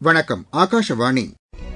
வணக்கம் ஆகாஷவாணி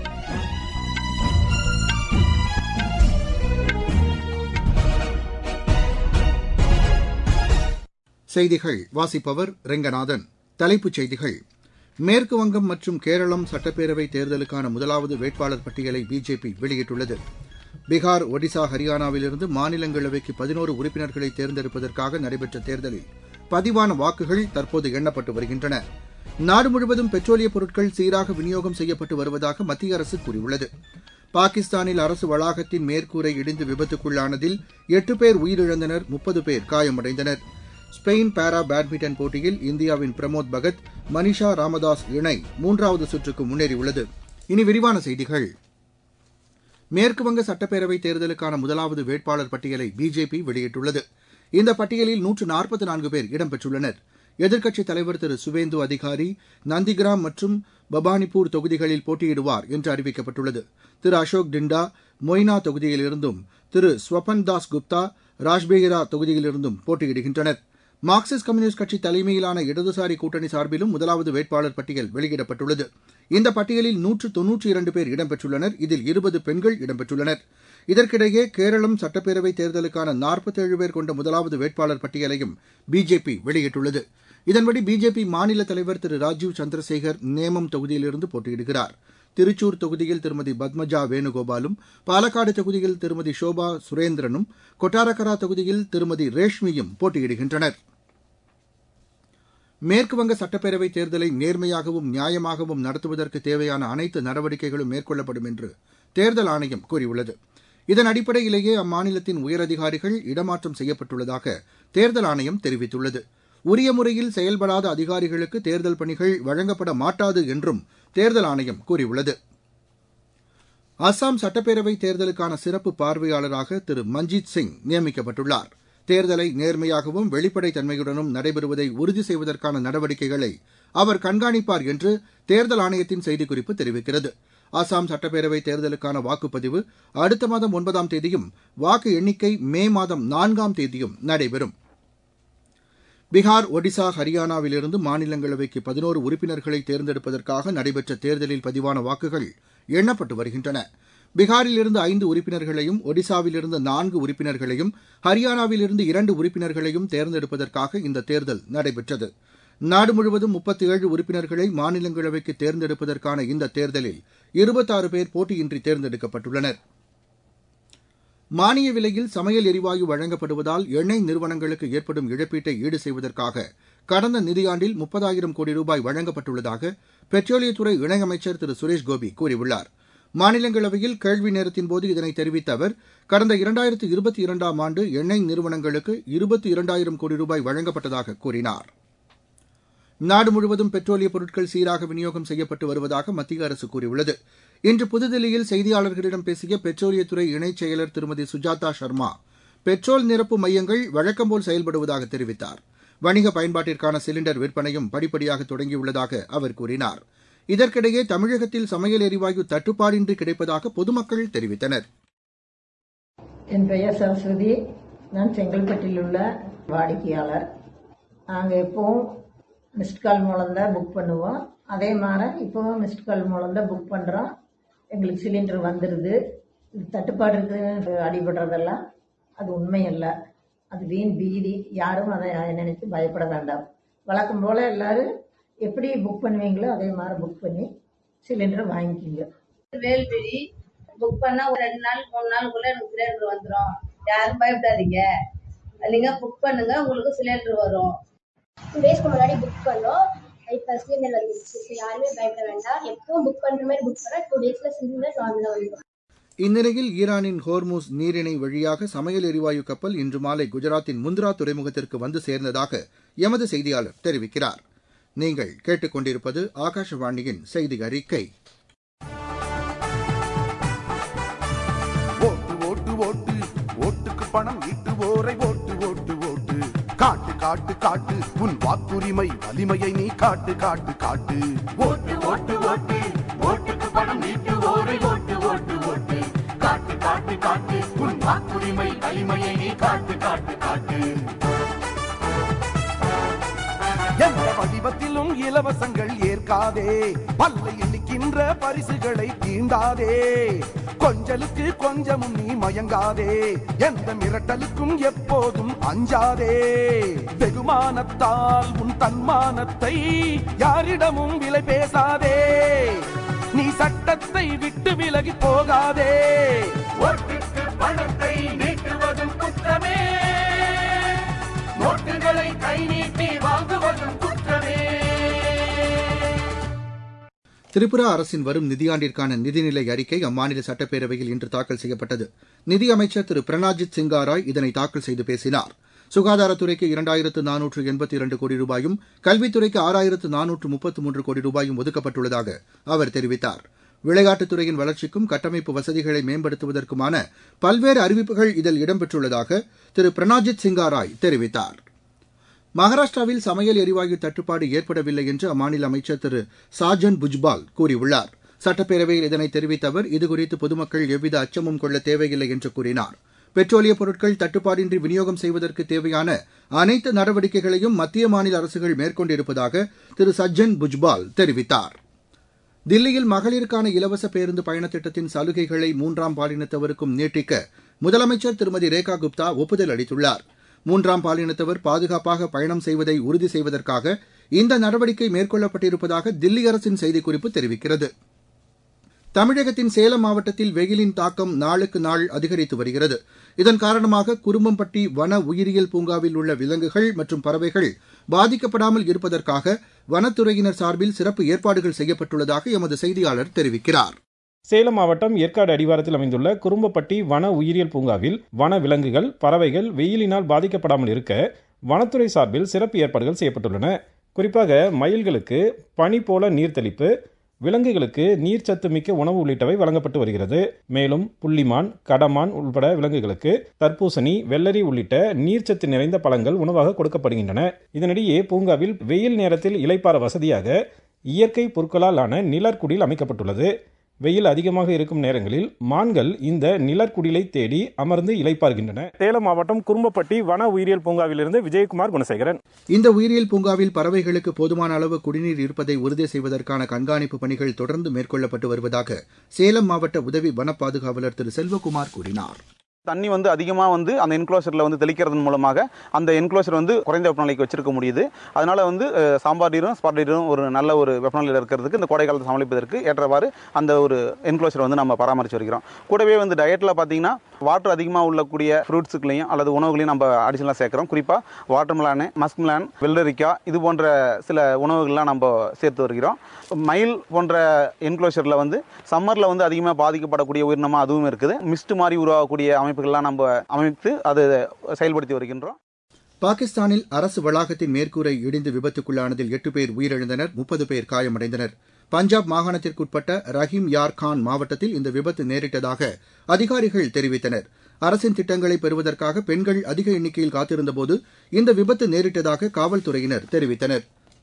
செய்திகள் வாசிப்பவர் ரெங்கநாதன் தலைப்புச் செய்திகள் மேற்கு வங்கம் மற்றும் கேரளம் சட்டப்பேரவை தேர்தலுக்கான முதலாவது வேட்பாளர் பட்டியலை பிஜேபி வெளியிட்டுள்ளது பீகார் ஒடிசா ஹரியானாவிலிருந்து மாநிலங்களவைக்கு பதினோரு உறுப்பினர்களை தேர்ந்தெடுப்பதற்காக நடைபெற்ற தேர்தலில் பதிவான வாக்குகள் தற்போது எண்ணப்பட்டு வருகின்றன நாடு முழுவதும் பெட்ரோலியப் பொருட்கள் சீராக விநியோகம் செய்யப்பட்டு வருவதாக மத்திய அரசு கூறியுள்ளது பாகிஸ்தானில் அரசு வளாகத்தின் மேற்கூரை இடிந்து விபத்துக்குள்ளானதில் எட்டு பேர் உயிரிழந்தனர் முப்பது பேர் காயமடைந்தனர் ஸ்பெயின் பாரா பேட்மிண்டன் போட்டியில் இந்தியாவின் பிரமோத் பகத் மனிஷா ராமதாஸ் இணை மூன்றாவது சுற்றுக்கு முன்னேறியுள்ளது இனி விரிவான செய்திகள் மேற்குவங்க சட்டப்பேரவைத் தேர்தலுக்கான முதலாவது வேட்பாளர் பட்டியலை பிஜேபி வெளியிட்டுள்ளது இந்த பட்டியலில் நூற்று நாற்பத்தி நான்கு பேர் இடம்பெற்றுள்ளனர் எதிர்க்கட்சித் தலைவர் திரு சுவேந்து அதிகாரி நந்திகிராம் மற்றும் பபானிப்பூர் தொகுதிகளில் போட்டியிடுவார் என்று அறிவிக்கப்பட்டுள்ளது திரு அசோக் டிண்டா மொய்னா தொகுதியிலிருந்தும் திரு ஸ்வபன் தாஸ் குப்தா ராஜ்பேகிரா தொகுதியிலிருந்தும் போட்டியிடுகின்றனர் மார்க்சிஸ்ட் கம்யூனிஸ்ட் கட்சி தலைமையிலான இடதுசாரி கூட்டணி சார்பிலும் முதலாவது வேட்பாளர் பட்டியல் வெளியிடப்பட்டுள்ளது இந்த பட்டியலில் நூற்று தொன்னூற்றி இரண்டு பேர் இடம்பெற்றுள்ளனர் இதில் இருபது பெண்கள் இடம்பெற்றுள்ளனர் இதற்கிடையே கேரளம் சட்டப்பேரவைத் தேர்தலுக்கான நாற்பத்தேழு பேர் கொண்ட முதலாவது வேட்பாளர் பட்டியலையும் பிஜேபி வெளியிட்டுள்ளது இதன்படி பிஜேபி மாநில தலைவர் திரு ராஜீவ் சந்திரசேகர் நேமம் தொகுதியிலிருந்து போட்டியிடுகிறார் திருச்சூர் தொகுதியில் திருமதி பத்மஜா வேணுகோபாலும் பாலக்காடு தொகுதியில் திருமதி ஷோபா சுரேந்திரனும் கொட்டாரக்கரா தொகுதியில் திருமதி ரேஷ்மியும் போட்டியிடுகின்றனர் மேற்குவங்க சட்டப்பேரவைத் தேர்தலை நேர்மையாகவும் நியாயமாகவும் நடத்துவதற்கு தேவையான அனைத்து நடவடிக்கைகளும் மேற்கொள்ளப்படும் என்று தேர்தல் ஆணையம் கூறியுள்ளது இதன் அடிப்படையிலேயே அம்மாநிலத்தின் உயரதிகாரிகள் இடமாற்றம் செய்யப்பட்டுள்ளதாக தேர்தல் ஆணையம் தெரிவித்துள்ளது உரிய முறையில் செயல்படாத அதிகாரிகளுக்கு தேர்தல் பணிகள் வழங்கப்பட மாட்டாது என்றும் தேர்தல் ஆணையம் கூறியுள்ளது அஸ்ஸாம் சட்டப்பேரவைத் தேர்தலுக்கான சிறப்பு பார்வையாளராக திரு மஞ்ஜீத் சிங் நியமிக்கப்பட்டுள்ளார் தேர்தலை நேர்மையாகவும் வெளிப்படைத் தன்மையுடனும் நடைபெறுவதை உறுதி செய்வதற்கான நடவடிக்கைகளை அவர் கண்காணிப்பார் என்று தேர்தல் ஆணையத்தின் செய்திக்குறிப்பு தெரிவிக்கிறது அஸ்ஸாம் சட்டப்பேரவைத் தேர்தலுக்கான வாக்குப்பதிவு அடுத்த மாதம் ஒன்பதாம் தேதியும் வாக்கு எண்ணிக்கை மே மாதம் நான்காம் தேதியும் நடைபெறும் பீகார் ஒடிசா ஹரியானாவிலிருந்து மாநிலங்களவைக்கு பதினோரு உறுப்பினர்களை தேர்ந்தெடுப்பதற்காக நடைபெற்ற தேர்தலில் பதிவான வாக்குகள் எண்ணப்பட்டு வருகின்றன பீகாரிலிருந்து ஐந்து உறுப்பினர்களையும் ஒடிசாவிலிருந்து நான்கு உறுப்பினர்களையும் ஹரியானாவிலிருந்து இரண்டு உறுப்பினர்களையும் தேர்ந்தெடுப்பதற்காக இந்த தேர்தல் நடைபெற்றது நாடு முழுவதும் முப்பத்தி ஏழு உறுப்பினர்களை மாநிலங்களவைக்கு தேர்ந்தெடுப்பதற்கான இந்த தேர்தலில் இருபத்தாறு பேர் போட்டியின்றி தேர்ந்தெடுக்கப்பட்டுள்ளனர் மானிய விலையில் சமையல் எரிவாயு வழங்கப்படுவதால் எண்ணெய் நிறுவனங்களுக்கு ஏற்படும் இழப்பீட்டை ஈடு செய்வதற்காக கடந்த நிதியாண்டில் முப்பதாயிரம் கோடி ரூபாய் வழங்கப்பட்டுள்ளதாக பெட்ரோலியத்துறை இணையமைச்சர் திரு சுரேஷ் கோபி கூறியுள்ளார் மாநிலங்களவையில் கேள்வி நேரத்தின்போது இதனை தெரிவித்த அவர் கடந்த இரண்டாயிரத்து இருபத்தி இரண்டாம் ஆண்டு எண்ணெய் நிறுவனங்களுக்கு இருபத்தி இரண்டாயிரம் கோடி ரூபாய் வழங்கப்பட்டதாக கூறினார் நாடு முழுவதும் பெட்ரோலிய பொருட்கள் சீராக விநியோகம் செய்யப்பட்டு வருவதாக மத்திய அரசு கூறியுள்ளது இன்று புதுதில்லியில் செய்தியாளர்களிடம் பேசிய பெட்ரோலியத்துறை இணைச் செயலர் திருமதி சுஜாதா சர்மா பெட்ரோல் நிரப்பு மையங்கள் வழக்கம்போல் செயல்படுவதாக தெரிவித்தார் வணிக பயன்பாட்டிற்கான சிலிண்டர் விற்பனையும் படிப்படியாக தொடங்கியுள்ளதாக அவர் கூறினார் இதற்கிடையே தமிழகத்தில் சமையல் எரிவாயு தட்டுப்பாடின்றி கிடைப்பதாக பொதுமக்கள் தெரிவித்தனர் என் பெயர் சரஸ்வதி நான் செங்கல்பட்டில் உள்ள வாடிக்கையாளர் நாங்கள் எப்பவும் மிஸ்ட் கால் மூலம் தான் புக் பண்ணுவோம் அதே மாதிரி இப்போவும் மிஸ்ட் கால் மூலம் தான் புக் பண்ணுறோம் எங்களுக்கு சிலிண்டர் வந்துடுது இது தட்டுப்பாடு இருக்குது அடிபடுறதெல்லாம் அது உண்மை இல்லை அது வீண் பீதி யாரும் அதை நினைத்து பயப்பட வேண்டாம் வழக்கம் போல் எல்லாரும் எப்படி புக் பண்ணுவீங்களோ அதே மாதிரி புக் பண்ணி சிலிண்டர் வாங்கிக்கிங்க வேல்வெளி புக் பண்ணா ஒரு ரெண்டு நாள் மூணு நாளுக்குள்ள எனக்கு சிலிண்டர் வந்துடும் யாரும் பயப்படாதீங்க இல்லைங்க புக் பண்ணுங்க உங்களுக்கு சிலிண்டர் வரும் டூ டேஸ்க்கு முன்னாடி புக் பண்ணோம் இப்போ சிலிண்டர் வந்துருச்சு ஸோ யாருமே பயப்பட வேண்டாம் எப்பவும் புக் பண்ணுற மாதிரி புக் பண்ணால் டூ டேஸில் சிலிண்டர் நார்மலாக வந்துடும் இந்நிலையில் ஈரானின் ஹோர்மூஸ் நீரிணை வழியாக சமையல் எரிவாயு கப்பல் இன்று மாலை குஜராத்தின் முந்த்ரா துறைமுகத்திற்கு வந்து சேர்ந்ததாக எமது செய்தியாளர் தெரிவிக்கிறார் நீங்கள் கேட்டுக்கொண்டிருப்பது ஆகாஷவாணியின் செய்தி அறிக்கை ஓட்டு ஓட்டு ஓட்டு ஓட்டுக்கு பணம் ஈட்டுவோரை ஓட்டு ஓட்டு ஓட்டு காட்டு காட்டு காட்டு உன் வாக்குரிமை வலிமையை நீ காட்டு காட்டு காட்டு ஓட்டு ஓட்டு ஓட்டு ஓட்டுக்கு பணம் ஈட்டுவோரை ஓட்டு ஓட்டு ஓட்டு காட்டு காட்டு காட்டு உன் வாக்குரிமை வலிமையை நீ காட்டு காட்டு காட்டு எந்த வடிவத்திலும் இலவசங்கள் ஏற்காதே பல்ல எண்ணிக்கை தருகின்ற பரிசுகளை தீண்டாதே கொஞ்சலுக்கு கொஞ்சமும் நீ மயங்காதே எந்த மிரட்டலுக்கும் எப்போதும் அஞ்சாதே வெகுமானத்தால் உன் தன்மானத்தை யாரிடமும் விலை பேசாதே நீ சட்டத்தை விட்டு விலகி போகாதே ஓட்டுக்கு பணத்தை நீட்டுவதும் குற்றமே நோட்டுகளை கை நீட்டி வாங்குவதும் குற்றமே திரிபுரா அரசின் வரும் நிதியாண்டிற்கான நிதிநிலை அறிக்கை அம்மாநில சட்டப்பேரவையில் இன்று தாக்கல் செய்யப்பட்டது நிதியமைச்சர் திரு பிரணாஜித் சிங்காராய் இதனை தாக்கல் செய்து பேசினார் சுகாதாரத்துறைக்கு இரண்டாயிரத்து நானூற்று எண்பத்தி இரண்டு கோடி ரூபாயும் கல்வித்துறைக்கு ஆறாயிரத்து நானூற்று முப்பத்து மூன்று கோடி ரூபாயும் ஒதுக்கப்பட்டுள்ளதாக அவர் தெரிவித்தார் விளையாட்டுத்துறையின் வளர்ச்சிக்கும் கட்டமைப்பு வசதிகளை மேம்படுத்துவதற்குமான பல்வேறு அறிவிப்புகள் இதில் இடம்பெற்றுள்ளதாக திரு பிரணாஜித் சிங்காராய் தெரிவித்தார் மகாராஷ்டிராவில் சமையல் எரிவாயு தட்டுப்பாடு ஏற்படவில்லை என்று அம்மாநில அமைச்சர் திரு சாஜன் புஜ்பால் கூறியுள்ளார் சட்டப்பேரவையில் இதனை தெரிவித்த அவர் இதுகுறித்து பொதுமக்கள் எவ்வித அச்சமும் கொள்ள தேவையில்லை என்று கூறினார் பெட்ரோலிய பொருட்கள் தட்டுப்பாடின்றி விநியோகம் செய்வதற்கு தேவையான அனைத்து நடவடிக்கைகளையும் மத்திய மாநில அரசுகள் மேற்கொண்டிருப்பதாக திரு சஜ்ஜன் புஜ்பால் தெரிவித்தார் தில்லியில் மகளிருக்கான இலவச பேருந்து பயணத் திட்டத்தின் சலுகைகளை மூன்றாம் பாலினத்தவருக்கும் நீட்டிக்க முதலமைச்சர் திருமதி ரேகா குப்தா ஒப்புதல் அளித்துள்ளார் மூன்றாம் பாலினத்தவர் பாதுகாப்பாக பயணம் செய்வதை உறுதி செய்வதற்காக இந்த நடவடிக்கை மேற்கொள்ளப்பட்டிருப்பதாக தில்லி அரசின் செய்திக்குறிப்பு தெரிவிக்கிறது தமிழகத்தின் சேலம் மாவட்டத்தில் வெயிலின் தாக்கம் நாளுக்கு நாள் அதிகரித்து வருகிறது இதன் காரணமாக குரும்பம்பட்டி வன உயிரியல் பூங்காவில் உள்ள விலங்குகள் மற்றும் பறவைகள் பாதிக்கப்படாமல் இருப்பதற்காக வனத்துறையினர் சார்பில் சிறப்பு ஏற்பாடுகள் செய்யப்பட்டுள்ளதாக எமது செய்தியாளர் தெரிவிக்கிறார் சேலம் மாவட்டம் ஏற்காடு அடிவாரத்தில் அமைந்துள்ள குறும்பப்பட்டி வன உயிரியல் பூங்காவில் வன விலங்குகள் பறவைகள் வெயிலினால் பாதிக்கப்படாமல் இருக்க வனத்துறை சார்பில் சிறப்பு ஏற்பாடுகள் செய்யப்பட்டுள்ளன குறிப்பாக மயில்களுக்கு பனி போல நீர்த்தளிப்பு விலங்குகளுக்கு நீர்ச்சத்து மிக்க உணவு உள்ளிட்டவை வழங்கப்பட்டு வருகிறது மேலும் புள்ளிமான் கடமான் உட்பட விலங்குகளுக்கு தர்பூசணி வெள்ளரி உள்ளிட்ட நீர்ச்சத்து நிறைந்த பழங்கள் உணவாக கொடுக்கப்படுகின்றன இதனிடையே பூங்காவில் வெயில் நேரத்தில் இலைப்பாற வசதியாக இயற்கை பொருட்களால் ஆன நிழற்குடில் அமைக்கப்பட்டுள்ளது வெயில் அதிகமாக இருக்கும் நேரங்களில் மான்கள் இந்த நிழற்குடிலை தேடி அமர்ந்து இலைப்பார்கின்றன சேலம் மாவட்டம் குறும்பப்பட்டி வன உயிரியல் பூங்காவிலிருந்து விஜயகுமார் குணசேகரன் இந்த உயிரியல் பூங்காவில் பறவைகளுக்கு போதுமான அளவு குடிநீர் இருப்பதை உறுதி செய்வதற்கான கண்காணிப்பு பணிகள் தொடர்ந்து மேற்கொள்ளப்பட்டு வருவதாக சேலம் மாவட்ட உதவி வன பாதுகாவலர் திரு செல்வகுமார் கூறினார் தண்ணி வந்து அதிகமாக வந்து அந்த என்க்ளோசரில் வந்து தெளிக்கிறதன் மூலமாக அந்த என்க்ளோசர் வந்து குறைந்த வெப்பநிலைக்கு வச்சிருக்க முடியுது அதனால வந்து அஹ், சாம்பார் நீரும் ஸ்பாட் நீரும் ஒரு நல்ல ஒரு வெப்பநிலையில் இருக்கிறதுக்கு இந்த கோடை காலத்தை சமாளிப்பதற்கு ஏற்றவாறு அந்த ஒரு என்க்ளோசர் வந்து நம்ம பராமரித்து வருகிறோம் கூடவே வந்து டயட்டில் பார்த்தீங்கன்னா வாட்டர் அதிகமாக உள்ளக்கூடிய ஃப்ரூட்ஸுக்களையும் அல்லது உணவுகளையும் நம்ம அடிஷனலாக சேர்க்குறோம் குறிப்பாக வாட்டர் மிலானு மஸ்க் மிலான் வெள்ளரிக்காய் இது போன்ற சில உணவுகள்லாம் நம்ம சேர்த்து வருகிறோம் மயில் போன்ற என்க்ளோசரில் வந்து சம்மரில் வந்து அதிகமாக பாதிக்கப்படக்கூடிய உயிரினமாக அதுவும் இருக்குது மிஸ்ட் மாதிரி உருவாகக்கூடிய அமைப்புகள்லாம் நம்ம அமைத்து அதை செயல்படுத்தி வருகின்றோம் பாகிஸ்தானில் அரசு வளாகத்தின் மேற்கூரை இடிந்து விபத்துக்குள்ளானதில் எட்டு பேர் உயிரிழந்தனர் முப்பது பேர் காயமடைந்தனர் பஞ்சாப் மாகாணத்திற்குட்பட்ட ரஹீம் யார் கான் மாவட்டத்தில் இந்த விபத்து நேரிட்டதாக அதிகாரிகள் தெரிவித்தனர் அரசின் திட்டங்களை பெறுவதற்காக பெண்கள் அதிக எண்ணிக்கையில் காத்திருந்தபோது இந்த விபத்து நேரிட்டதாக காவல்துறையினர் தெரிவித்தனர்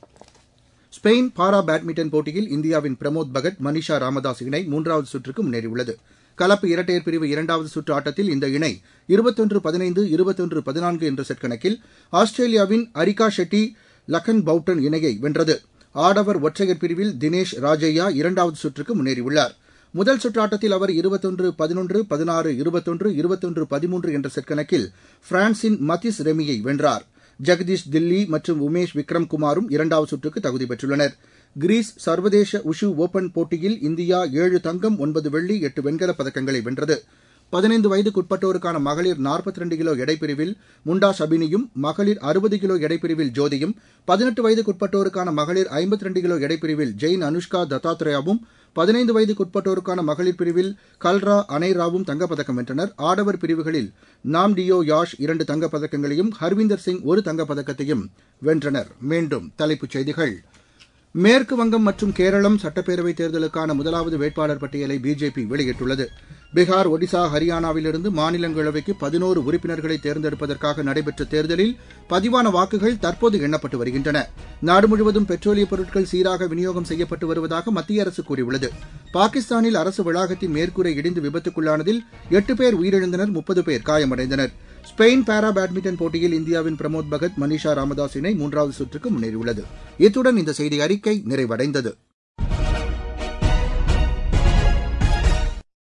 ஸ்பெயின் பாரா பேட்மிண்டன் போட்டியில் இந்தியாவின் பிரமோத் பகத் மனிஷா ராமதாஸ் இணை மூன்றாவது சுற்றுக்கு முன்னேறியுள்ளது கலப்பு இரட்டையர் பிரிவு இரண்டாவது சுற்று ஆட்டத்தில் இந்த இணை இருபத்தொன்று பதினைந்து இருபத்தொன்று பதினான்கு என்ற செட் கணக்கில் ஆஸ்திரேலியாவின் அரிகா ஷெட்டி லக்கன் பவுட்டன் இணையை வென்றது ஆடவர் ஒற்றையர் பிரிவில் தினேஷ் ராஜையா இரண்டாவது சுற்றுக்கு முன்னேறியுள்ளார் முதல் சுற்று ஆட்டத்தில் அவர் இருபத்தொன்று பதினொன்று பதினாறு இருபத்தொன்று இருபத்தொன்று பதிமூன்று என்ற செட் கணக்கில் பிரான்சின் மதிஸ் ரெமியை வென்றார் ஜெகதீஷ் தில்லி மற்றும் உமேஷ் விக்ரம் குமாரும் இரண்டாவது சுற்றுக்கு தகுதி பெற்றுள்ளனர் கிரீஸ் சர்வதேச உஷு ஓபன் போட்டியில் இந்தியா ஏழு தங்கம் ஒன்பது வெள்ளி எட்டு வெண்கலப் பதக்கங்களை வென்றது பதினைந்து வயதுக்குட்பட்டோருக்கான மகளிர் நாற்பத்தி ரெண்டு கிலோ எடைப்பிரிவில் முண்டா ஷபினியும் மகளிர் அறுபது கிலோ எடைப்பிரிவில் ஜோதியும் பதினெட்டு வயதுக்குட்பட்டோருக்கான மகளிர் ஐம்பத்தி ரெண்டு கிலோ எடைப்பிரிவில் ஜெயின் அனுஷ்கா தத்தாத்ரேயாவும் பதினைந்து வயதுக்குட்பட்டோருக்கான மகளிர் பிரிவில் கல்ரா அனைராவும் தங்கப்பதக்கம் வென்றனர் ஆடவர் பிரிவுகளில் நாம் டியோ யாஷ் இரண்டு தங்கப் பதக்கங்களையும் ஹர்விந்தர் சிங் ஒரு தங்கப் பதக்கத்தையும் வென்றனர் மீண்டும் தலைப்புச் செய்திகள் மேற்கு வங்கம் மற்றும் கேரளம் சட்டப்பேரவைத் தேர்தலுக்கான முதலாவது வேட்பாளர் பட்டியலை பிஜேபி வெளியிட்டுள்ளது பீகார் ஒடிசா ஹரியானாவிலிருந்து மாநிலங்களவைக்கு பதினோரு உறுப்பினர்களை தேர்ந்தெடுப்பதற்காக நடைபெற்ற தேர்தலில் பதிவான வாக்குகள் தற்போது எண்ணப்பட்டு வருகின்றன நாடு முழுவதும் பெட்ரோலிய பொருட்கள் சீராக விநியோகம் செய்யப்பட்டு வருவதாக மத்திய அரசு கூறியுள்ளது பாகிஸ்தானில் அரசு வளாகத்தின் மேற்கூரை இடிந்து விபத்துக்குள்ளானதில் எட்டு பேர் உயிரிழந்தனர் முப்பது பேர் காயமடைந்தனர் ஸ்பெயின் பாரா பேட்மிண்டன் போட்டியில் இந்தியாவின் பிரமோத் பகத் மனிஷா ராமதாஸ் இணை மூன்றாவது சுற்றுக்கு முன்னேறியுள்ளது இத்துடன் இந்த செய்தி அறிக்கை நிறைவடைந்தது